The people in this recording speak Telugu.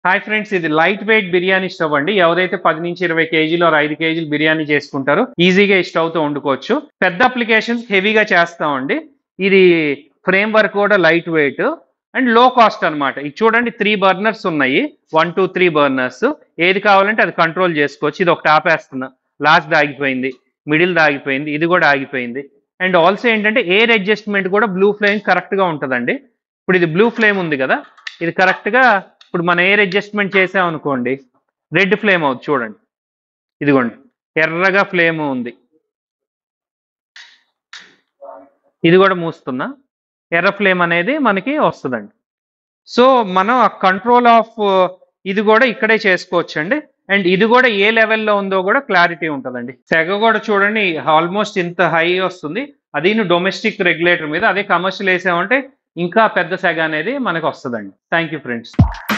హాయ్ ఫ్రెండ్స్ ఇది లైట్ వెయిట్ బిర్యానీ స్టవ్ అండి ఎవరైతే పది నుంచి ఇరవై కేజీలు ఆర్ ఐదు కేజీలు బిర్యానీ చేసుకుంటారో ఈజీగా ఈ స్టవ్ తో వండుకోవచ్చు పెద్ద అప్లికేషన్స్ హెవీగా చేస్తామండి ఇది ఫ్రేమ్ వర్క్ కూడా light weight and low cost అన్నమాట ఇది చూడండి త్రీ బర్నర్స్ ఉన్నాయి వన్ టూ త్రీ బర్నర్స్ ఏది కావాలంటే అది కంట్రోల్ చేసుకోవచ్చు ఇది ఒకటి ఆపేస్తున్నా లాస్ట్ ఆగిపోయింది మిడిల్ ఆగిపోయింది ఇది కూడా ఆగిపోయింది అండ్ ఆల్సో ఏంటంటే ఎయిర్ అడ్జస్ట్మెంట్ కూడా బ్లూ ఫ్లేమ్ కరెక్ట్ గా ఉంటుందండి ఇప్పుడు ఇది బ్లూ ఫ్లేమ్ ఉంది కదా ఇది కరెక్ట్ గా ఇప్పుడు మన ఎయిర్ అడ్జస్ట్మెంట్ చేసాం అనుకోండి రెడ్ ఫ్లేమ్ అవుతుంది చూడండి ఇదిగోండి ఎర్రగా ఫ్లేమ్ ఉంది ఇది కూడా మూస్తున్నా ఎర్ర ఫ్లేమ్ అనేది మనకి వస్తుందండి సో మనం ఆ కంట్రోల్ ఆఫ్ ఇది కూడా ఇక్కడే చేసుకోవచ్చు అండి అండ్ ఇది కూడా ఏ లెవెల్లో ఉందో కూడా క్లారిటీ ఉంటుందండి సెగ కూడా చూడండి ఆల్మోస్ట్ ఇంత హై వస్తుంది అది డొమెస్టిక్ రెగ్యులేటర్ మీద అదే కమర్షియల్ వేసామంటే ఇంకా పెద్ద సెగ అనేది మనకు వస్తుందండి థ్యాంక్ యూ ఫ్రెండ్స్